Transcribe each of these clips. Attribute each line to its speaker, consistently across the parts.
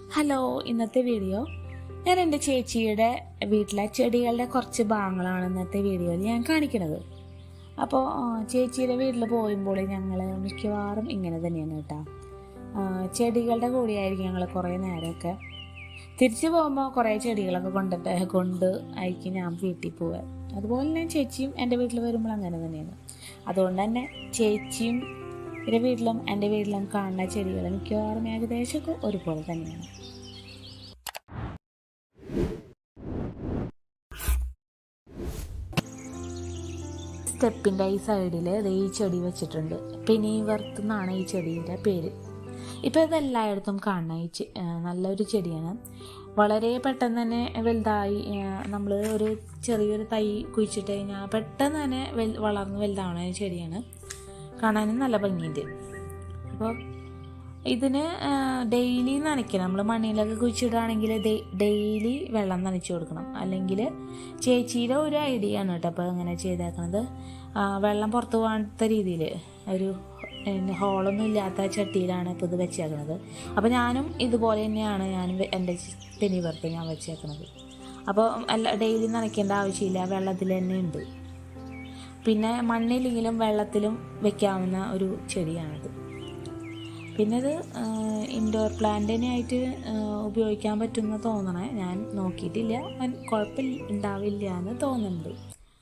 Speaker 1: Hello ഇന്നത്തെ video ഞാൻ എൻ്റെ ചേച്ചിയുടെ വീട്ടിലെ ചെടികളുടെ കുറച്ച് ഭാഗങ്ങളാണ് ഇന്നത്തെ വീഡിയോയിൽ ഞാൻ കാണിക്കുന്നത് അപ്പോൾ ആ, ചേച്ചിയുടെ വീട്ടിൽ പോകുമ്പോൾ ഞങ്ങൾ മിക്കവാറും ഇങ്ങനെ തന്നെയാണ് കേട്ടോ ആ, ചെടികളുടെ കൂടെയായിരിക്കും ഞങ്ങൾ കുറേ നേരമൊക്കെ തിരിച്ചു പോകുമ്പോൾ കുറേ ചെടികളൊക്കെ കൊണ്ടിട്ട് കൊണ്ട് ആയിരിക്കും ഞാൻ വീട്ടിൽ പോവുക അതുപോലെ തന്നെ ചേച്ചിയും എൻ്റെ വീട്ടിൽ വരുമ്പോൾ അങ്ങനെ തന്നെയാണ് അതുകൊണ്ട് തന്നെ ചേച്ചിയും എൻ്റെ വീട്ടിലും എൻ്റെ വീട്ടിലും കാണുന്ന ചെടികൾ മിക്കവാറും ഏകദേശമൊക്കെ ഒരുപോലെ തന്നെയാണ് സ്റ്റെപ്പിൻ്റെ ഈ സൈഡിൽ ഈ ചെടി വെച്ചിട്ടുണ്ട് പെനീവർത്ത് എന്നാണ് ഈ ചെടീൻ്റെ പേര് ഇപ്പോൾ ഇതെല്ലായിടത്തും കാണുന്ന ഈ ചെ- ആ, നല്ലൊരു ചെടിയാണ് വളരെ പെട്ടെന്ന് തന്നെ വലുതായി നമ്മൾ ഒരു ചെറിയൊരു തൈ കുഴിച്ചിട്ട് കഴിഞ്ഞാൽ പെട്ടെന്ന് തന്നെ വൽ വളർന്ന് വലുതാവുന്ന ഒരു ചെടിയാണ് കാണാനും നല്ല ഭംഗിയുണ്ട് അപ്പോൾ ഇതിന് ഡെയിലി നനയ്ക്കണം നമ്മൾ മണ്ണിലൊക്കെ കുഴിച്ചിടുകയാണെങ്കിൽ ഡെയിലി വെള്ളം നനച്ചു കൊടുക്കണം അല്ലെങ്കിൽ ചേച്ചിയുടെ ഒരു ഐഡിയ ആണ് കേട്ടോ അപ്പോൾ അങ്ങനെ ചെയ്തേക്കണത് ആ, വെള്ളം പുറത്ത് പോകാത്ത രീതിയിൽ ഒരു പിന്നെ ഹോളൊന്നും ഇല്ലാത്ത ചട്ടിയിലാണ് ഇപ്പോൾ ഇത് വെച്ചേക്കണത് അപ്പോൾ ഞാനും ഇതുപോലെ തന്നെയാണ് ഞാനും വെ- എൻ്റെ പെനി പുറത്ത് ഞാൻ വെച്ചേക്കണത് അപ്പോൾ അല്ല ഡെയിലി നനയ്ക്കേണ്ട ആവശ്യമില്ല വെള്ളത്തിൽ തന്നെ ഉണ്ട് പിന്നെ മണ്ണിലെങ്കിലും വെള്ളത്തിലും വെക്കാവുന്ന ഒരു ചെടിയാണിത് പിന്നെ ഇത് ഇൻഡോർ പ്ലാന്റിനായിട്ട് ഉപയോഗിക്കാൻ പറ്റുമെന്ന് തോന്നണേ ഞാൻ നോക്കിയിട്ടില്ല അവൻ കുഴപ്പമില്ല ഉണ്ടാവില്ല എന്ന് തോന്നുന്നുണ്ട്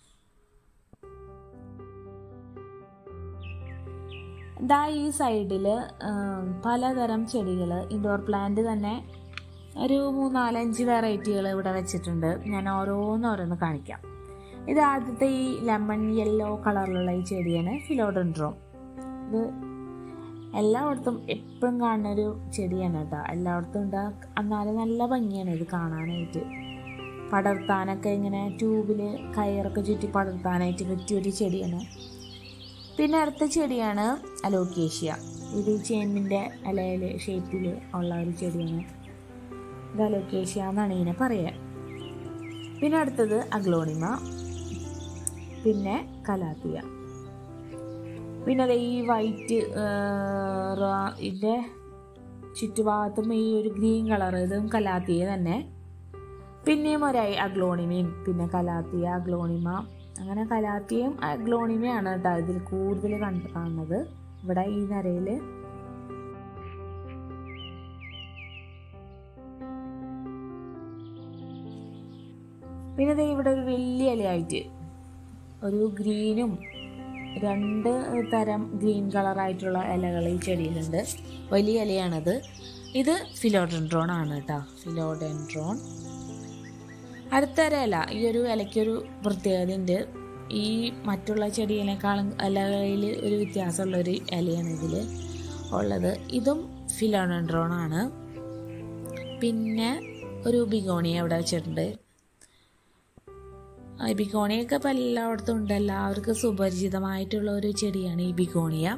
Speaker 1: ഇതാ ഈ സൈഡിൽ പലതരം ചെടികൾ ഇൻഡോർ പ്ലാന്റ് തന്നെ ഒരു മൂന്നാലഞ്ച് വെറൈറ്റികൾ ഇവിടെ വെച്ചിട്ടുണ്ട് ഞാൻ ഓരോന്നോരോന്ന് കാണിക്കാം ഇത് ആദ്യത്തെ ഈ ലെമൺ യെല്ലോ കളറിലുള്ള ഈ ചെടിയാണ് ഫിലോഡൻഡ്രോം ഇത് എല്ലായിടത്തും എപ്പോഴും കാണുന്ന ഒരു ചെടിയാണ് കേട്ടോ എല്ലായിടത്തും ഉണ്ട് എന്നാലും നല്ല ഭംഗിയാണ് ഇത് കാണാനായിട്ട് പടർത്താനൊക്കെ ഇങ്ങനെ ട്യൂബിൽ കയറൊക്കെ ചുറ്റി പടർത്താനായിട്ട് പറ്റിയൊരു ചെടിയാണ് പിന്നെ അടുത്ത ചെടിയാണ് അലോക്കേഷ്യ ഇത് ചേമ്പിൻ്റെ ഇലയിൽ ഷേപ്പിൽ ഉള്ള ഒരു ചെടിയാണ് ഇത് അലോക്കേഷ്യ എന്നാണ് ഇതിനെ പറയുക പിന്നെ അടുത്തത് അഗ്ലോണിമ പിന്നെ കലാത്തിയ പിന്നെ ദേ ഈ വൈറ്റ് ഇതിൻ്റെ ചുറ്റുഭാഗത്തും ഈ ഒരു ഗ്രീൻ കളർ ഇതും കലാത്തിയ തന്നെ പിന്നെയും ഒരു അഗ്ലോണിമയും പിന്നെ കലാത്തിയ അഗ്ലോണിമ അങ്ങനെ കലാത്തിയും അഗ്ലോണിമയാണ് കേട്ടോ ഇതിൽ കൂടുതൽ കണ്ട് കാണുന്നത് ഇവിടെ ഈ നിരയിൽ പിന്നെ ദേ ഇവിടെ ഒരു വലിയ ഇലയായിട്ട് ഒരു ഗ്രീനും രണ്ട് തരം ഗ്രീൻ കളറായിട്ടുള്ള ഇലകൾ ഈ ചെടിയിലുണ്ട് വലിയ ഇലയാണത് ഇത് ഫിലോഡെൻഡ്രോൺ ആണ് കേട്ടോ ഫിലോഡെൻഡ്രോൺ അടുത്ത ഒരു ഇല ഈ ഒരു ഇലയ്ക്കൊരു പ്രത്യേകത ഉണ്ട് ഈ മറ്റുള്ള ചെടിയിനേക്കാളും ഇലകളിൽ ഒരു വ്യത്യാസമുള്ള ഒരു ഇലയാണ് ഇതിൽ ഉള്ളത് ഇതും ഫിലോഡെൻഡ്രോൺ ആണ് പിന്നെ ഒരു ബിഗോണിയ അവിടെ വെച്ചിട്ടുണ്ട് ഈ ബിഗോണിയൊക്കെ ഇപ്പം എല്ലായിടത്തും ഉണ്ട് എല്ലാവർക്കും സുപരിചിതമായിട്ടുള്ള ഒരു ചെടിയാണ് ഈ ബിഗോണിയ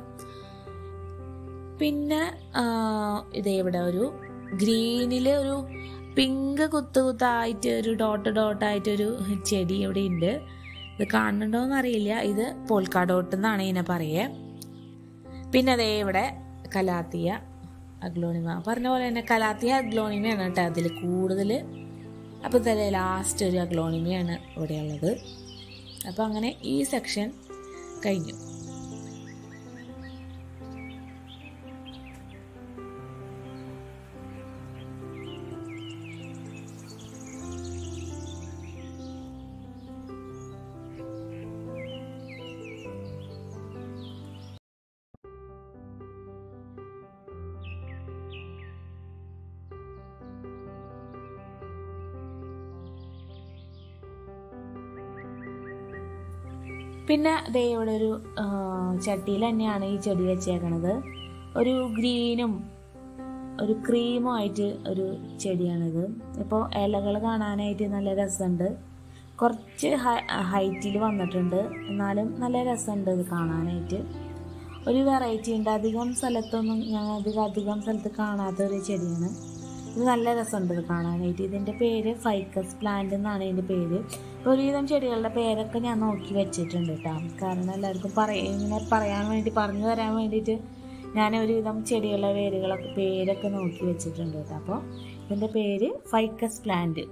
Speaker 1: പിന്നെ ആ, ഇതേ ഇവിടെ ഒരു ഗ്രീനിൽ ഒരു പിങ്ക് കുത്ത് കുത്തായിട്ട് ഒരു ഡോട്ട് ഡോട്ടായിട്ടൊരു ചെടി ഇവിടെ ഉണ്ട് ഇത് കാണുന്നുണ്ടോയെന്ന് അറിയില്ല ഇത് പോൾക്കാ ഡോട്ട് എന്നാണ് ഇതിനെ പറയുക പിന്നെ അതേ ഇവിടെ കലാത്തിയ അഗ്ലോണിമ പറഞ്ഞ പോലെ തന്നെ കലാത്തിയ അഗ്ലോണിമയാണ് കേട്ടോ അതിൽ കൂടുതൽ അപ്പോൾ തന്നെ ലാസ്റ്റ് ഒരു അഗ്ലോണിമയാണ് ഇവിടെയുള്ളത് അപ്പോൾ അങ്ങനെ ഈ സെക്ഷൻ കഴിഞ്ഞു പിന്നെ ദേ ഇവിടെ ഒരു ആ, ചട്ടിയിൽ തന്നെയാണ് ഈ ചെടി വെച്ചേക്കണത് ഒരു ഗ്രീനും ഒരു ക്രീമും ആയിട്ട് ഒരു ചെടിയാണിത് ഇപ്പോൾ ഇലകൾ കാണാനായിട്ട് നല്ല രസമുണ്ട് കുറച്ച് ഹൈറ്റിൽ വന്നിട്ടുണ്ട് എന്നാലും നല്ല രസമുണ്ട് ഇത് കാണാനായിട്ട് ഒരു വെറൈറ്റി ഉണ്ട് അധികം സ്ഥലത്തൊന്നും ഞാൻ അധികം അധികം സ്ഥലത്ത് കാണാത്ത ഒരു ചെടിയാണ് ഇത് നല്ല രസമുണ്ട് ഇത് കാണാനായിട്ട് ഇതിൻ്റെ പേര് ഫൈക്കസ് പ്ലാന്റ് എന്നാണ് ഇതിൻ്റെ പേര് ഒരുവിധം ചെടികളുടെ പേരൊക്കെ ഞാൻ നോക്കി വെച്ചിട്ടുണ്ട് കേട്ടോ കാരണം എല്ലാവർക്കും പറയ ഇങ്ങനെ പറയാൻ വേണ്ടി പറഞ്ഞു തരാൻ വേണ്ടിയിട്ട് ഞാൻ ഒരുവിധം ചെടികളുടെ വേരുകളൊക്കെ പേരൊക്കെ നോക്കി വെച്ചിട്ടുണ്ട് കേട്ടോ അപ്പോൾ ഇതിൻ്റെ പേര് ഫൈക്കസ് പ്ലാന്റ്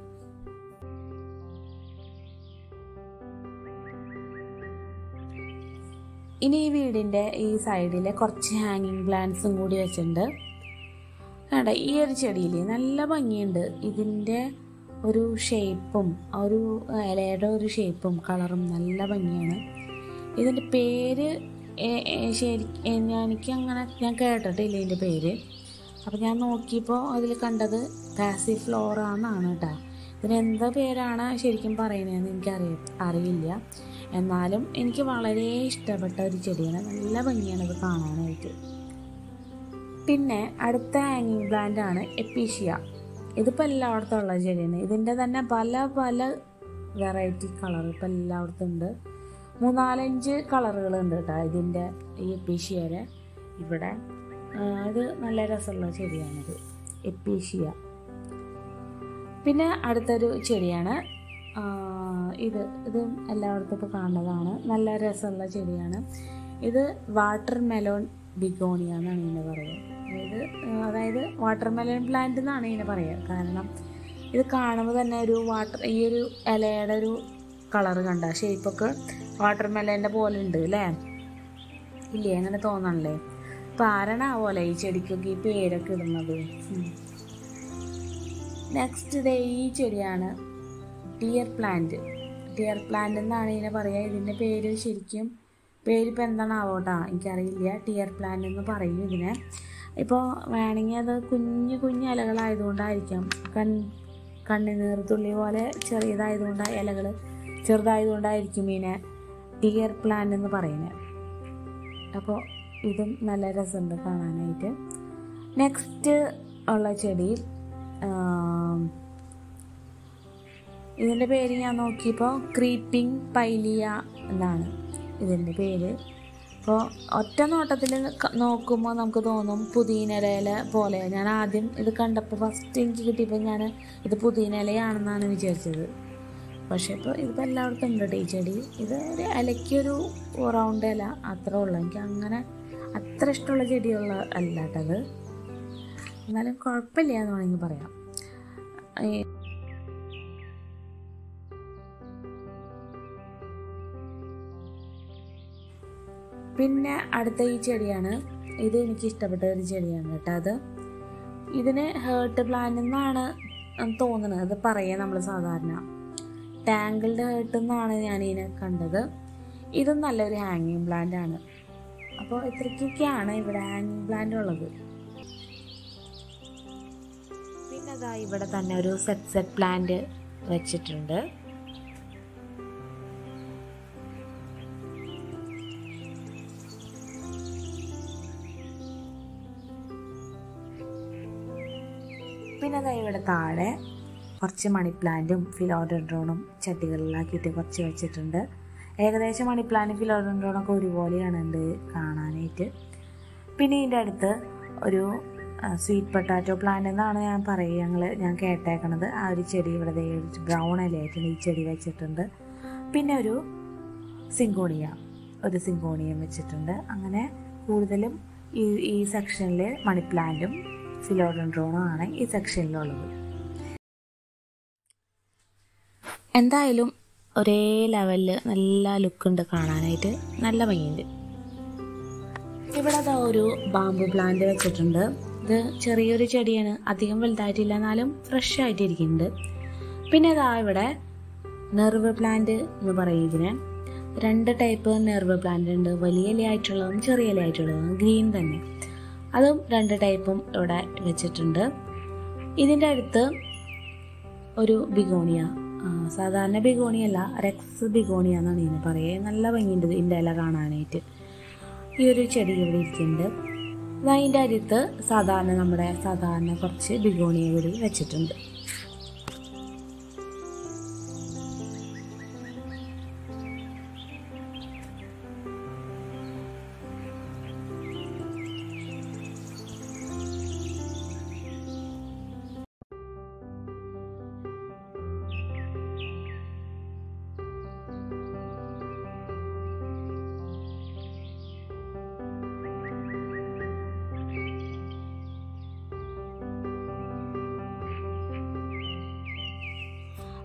Speaker 1: ഇനി ഈ വീടിൻ്റെ ഈ സൈഡിൽ കുറച്ച് ഹാങ്ങിങ് പ്ലാന്റ്സും കൂടി വെച്ചിട്ടുണ്ട് കണ്ട ഈ ഒരു ചെടിയിൽ നല്ല ഭംഗിയുണ്ട് ഇതിൻ്റെ ഒരു ഷേപ്പും ഒരു ഇലയുടെ ഒരു ഷേപ്പും കളറും നല്ല ഭംഗിയാണ് ഇതിൻ്റെ പേര് എ- എ- ശരി എ- ഞാൻ- എനിക്ക് അങ്ങനെ ഞാൻ കേട്ടിട്ടില്ല ഇതിൻ്റെ പേര് അപ്പോൾ ഞാൻ നോക്കിയപ്പോൾ അതിൽ കണ്ടത് പാസിഫ്ലോറ എന്നാണ് കേട്ടോ ഇതിന് എന്താ പേരാണ് ശരിക്കും പറയുന്നതെന്ന് എനിക്കറിയ അറിയില്ല എന്നാലും എനിക്ക് വളരെ ഇഷ്ടപ്പെട്ട ഒരു ചെടിയാണ് നല്ല ഭംഗിയാണ് ഇത് കാണാനായിട്ട് പിന്നെ അടുത്ത ഹാങ്ങിങ് പ്ലാന്റ് ആണ് എപ്പീഷ്യ ഇതിപ്പോൾ എല്ലായിടത്തും ഉള്ള ചെടിയാണ് ഇതിൻ്റെ തന്നെ പല പല വെറൈറ്റി കളർ ഇപ്പോൾ എല്ലായിടത്തും ഉണ്ട് മൂന്നാലഞ്ച് കളറുകൾ ഉണ്ട് കേട്ടോ ഇതിൻ്റെ ഈ എപ്പീഷ്യയുടെ ഇവിടെ ആ, ഇത് നല്ല രസമുള്ള ചെടിയാണിത് എപ്പീഷ്യ പിന്നെ അടുത്തൊരു ചെടിയാണ് ആ, ഇത് ഇതും എല്ലായിടത്തും ഇപ്പോൾ കാണുന്നതാണ് നല്ല രസമുള്ള ചെടിയാണ് ഇത് വാട്ടർ മെലോൺ ബിഗോണിയ എന്നാണ് ഇതിനെ പറയുക അതായത് ആ, അതായത് വാട്ടർ മെലോൺ പ്ലാന്റ് എന്നാണ് ഇതിനെ പറയുക കാരണം ഇത് കാണുമ്പോൾ തന്നെ ഒരു വാട്ടർ ഈ ഒരു ഇലയുടെ ഒരു കളർ കണ്ട ഷേപ്പൊക്കെ വാട്ടർ മെലോൻ്റെ പോലെ ഉണ്ട് അല്ലേ ഇല്ലേ അങ്ങനെ തോന്നണല്ലേ അപ്പം ആരാണാവോലെ ഈ ചെടിക്കൊക്കെ ഈ പേരൊക്കെ ഇടുന്നത് ഉം. നെക്സ്റ്റ് ഡേ ഈ ചെടിയാണ് ടിയർ പ്ലാന്റ് ടിയർ പ്ലാന്റ് എന്നാണ് ഇതിനെ പറയുക ഇതിൻ്റെ പേര് ശരിക്കും പേരിപ്പോൾ എന്താണാവോട്ടാ എനിക്കറിയില്ല ടിയർ പ്ലാന്റ് എന്ന് പറയും ഇതിനെ ഇപ്പോൾ വേണമെങ്കിൽ അത് കുഞ്ഞു കുഞ്ഞു ഇലകളായതുകൊണ്ടായിരിക്കാം കൺ കണ്ണിനീർ തുള്ളി പോലെ ചെറിയതായതുകൊണ്ട് ഇലകൾ ചെറുതായതുകൊണ്ടായിരിക്കും ഇതിനെ ടിയർ പ്ലാന്റ് എന്ന് പറയുന്നത് അപ്പോൾ ഇതും നല്ല രസമുണ്ട് കാണാനായിട്ട് നെക്സ്റ്റ് ഉള്ള ചെടി ആം, ഇതിൻ്റെ പേര് ഞാൻ നോക്കിയപ്പോൾ ക്രീപ്പിംഗ് പൈലിയ എന്നാണ് ഇതിൻ്റെ പേര് അപ്പോൾ ഒറ്റ നോട്ടത്തിൽ നോക്കുമ്പോൾ നമുക്ക് തോന്നും പുതിയനില പോലെ ഞാൻ ആദ്യം ഇത് കണ്ടപ്പോൾ ഫസ്റ്റ് എനിക്ക് കിട്ടിയപ്പോൾ ഞാൻ ഇത് പുതിയനിലയാണെന്നാണ് വിചാരിച്ചത് പക്ഷേ ഇപ്പോൾ ഇതിപ്പോൾ എല്ലായിടത്തും ഉണ്ട് കേട്ടോ ഈ ചെടി ഇത് ഒരു ഇലയ്ക്കൊരു റൗണ്ട് ഇല അത്രേ ഉള്ളൂ എനിക്ക് അങ്ങനെ അത്ര ഇഷ്ടമുള്ള ചെടിയുള്ള അല്ല കേട്ടത് എന്നാലും കുഴപ്പമില്ല എന്ന് വേണമെങ്കിൽ പറയാം ഈ പിന്നെ അടുത്ത ഈ ചെടിയാണ് ഇത് എനിക്ക് ഇഷ്ടപ്പെട്ട ഒരു ചെടിയാണ് കേട്ടോ അത് ഇതിന് ഹേർട്ട് പ്ലാന്റ് എന്നാണ് തോന്നുന്നത് അത് പറയുക നമ്മൾ സാധാരണ ടാങ്കിൾഡ് ഹേർട്ട് എന്നാണ് ഞാൻ ഇതിനെ കണ്ടത് ഇതും നല്ലൊരു ഹാങ്ങിങ് പ്ലാന്റ് ആണ് അപ്പോൾ ഇത്രയ്ക്കൊക്കെയാണ് ഇവിടെ ഹാങ്ങിങ് പ്ലാന്റ് ഉള്ളത് പിന്നെ അതാ ഇവിടെ തന്നെ ഒരു സെറ്റ് സെറ്റ് പ്ലാന്റ് വെച്ചിട്ടുണ്ട് പിന്നെ അതാ ഇവിടെ താഴെ കുറച്ച് മണി പ്ലാന്റും ഫിലോഡൻഡ്രോണും ചട്ടികളിലാക്കിയിട്ട് കുറച്ച് വെച്ചിട്ടുണ്ട് ഏകദേശം മണി പ്ലാന്റും ഫിലോഡൻഡ്രോണൊക്കെ ഒരുപോലെയാണ് ഉണ്ട് കാണാനായിട്ട് പിന്നെ ഇതിൻ്റെ അടുത്ത് ഒരു സ്വീറ്റ് പൊട്ടാറ്റോ പ്ലാന്റ് എന്നാണ് ഞാൻ പറയുക ഞങ്ങൾ ഞാൻ കേട്ടേക്കണത് ആ ഒരു ചെടി ഇവിടെ ദേ ഒരു ബ്രൗൺ ഇലയായിട്ടുണ്ട് ഈ ചെടി വെച്ചിട്ടുണ്ട് പിന്നെ ഒരു സിങ്കോണിയ ഒരു സിങ്കോണിയം വെച്ചിട്ടുണ്ട് അങ്ങനെ കൂടുതലും ഈ ഈ സെക്ഷനിൽ മണി പ്ലാന്റും ഫിലോഡൻഡ്രോണും ആണ് ഈ സെക്ഷനിലുള്ളത് എന്തായാലും ഒരേ ലെവലിൽ നല്ല ലുക്കുണ്ട് കാണാനായിട്ട് നല്ല ഭംഗിയുണ്ട് ഇവിടെ അതാ ഒരു ബാമ്പു പ്ലാന്റ് വെച്ചിട്ടുണ്ട് ഇത് ചെറിയൊരു ചെടിയാണ് അധികം വലുതായിട്ടില്ല എന്നാലും ഫ്രഷ് ആയിട്ടിരിക്കുന്നുണ്ട് പിന്നെ അതാ ഇവിടെ നെർവ് പ്ലാന്റ് എന്ന് പറയും ഇതിന് രണ്ട് ടൈപ്പ് നെർവ് പ്ലാന്റ് ഉണ്ട് വലിയ ഇലയായിട്ടുള്ളതും ചെറിയ ഇലയായിട്ടുള്ളതും ഗ്രീൻ തന്നെ അതും രണ്ട് ടൈപ്പും ഇവിടെ വെച്ചിട്ടുണ്ട് ഇതിൻ്റെ അടുത്ത് ഒരു ബിഗോണിയ ആ, സാധാരണ ബിഗോണിയ അല്ല റെക്സ് ബിഗോണിയ എന്നാണ് ഇതിന് പറയുക നല്ല ഭംഗിയുണ്ട് ഇതിൻ്റെ ഇല കാണാനായിട്ട് ഈ ഒരു ചെടി ഇവിടെ ഇരിക്കുന്നുണ്ട് ഇത് അതിൻ്റെ അരിത്ത് സാധാരണ നമ്മുടെ സാധാരണ കുറച്ച് ബിഗോണിയ കൂടി വെച്ചിട്ടുണ്ട്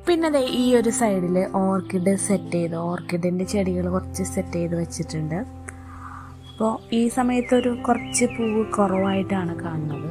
Speaker 1: പിന്നെ ദേ ഈ ഒരു സൈഡിൽ ഓർക്കിഡ് സെറ്റ് ചെയ്ത് ഓർക്കിഡിൻ്റെ ചെടികൾ കുറച്ച് സെറ്റ് ചെയ്ത് വെച്ചിട്ടുണ്ട് അപ്പോൾ ഈ സമയത്തൊരു കുറച്ച് പൂവ് കുറവായിട്ടാണ് കാണുന്നത്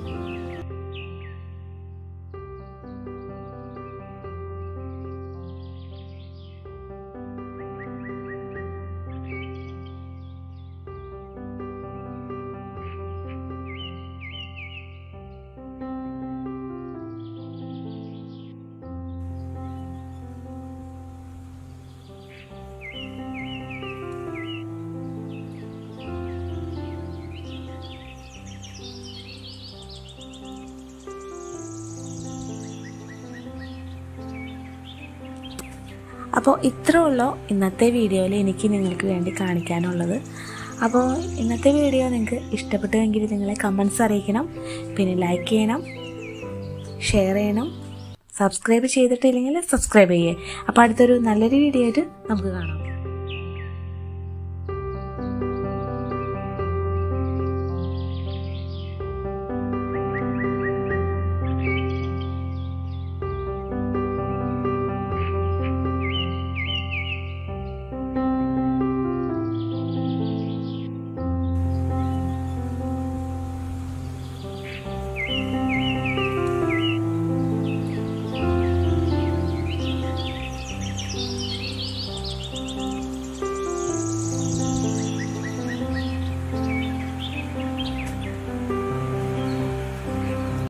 Speaker 1: അപ്പോൾ ഇത്രേ ഉള്ളൂ ഇന്നത്തെ വീഡിയോയിൽ എനിക്ക് നിങ്ങൾക്ക് വേണ്ടി കാണിക്കാനുള്ളത് അപ്പോൾ ഇന്നത്തെ വീഡിയോ നിങ്ങൾക്ക് ഇഷ്ടപ്പെട്ടുവെങ്കിൽ നിങ്ങളെ കമൻസ് അറിയിക്കണം പിന്നെ ലൈക്ക് ചെയ്യണം ഷെയർ ചെയ്യണം സബ്സ്ക്രൈബ് ചെയ്തിട്ടില്ലെങ്കിൽ സബ്സ്ക്രൈബ് ചെയ്യേ അപ്പോൾ അടുത്തൊരു നല്ലൊരു വീഡിയോ ആയിട്ട് നമുക്ക് കാണാം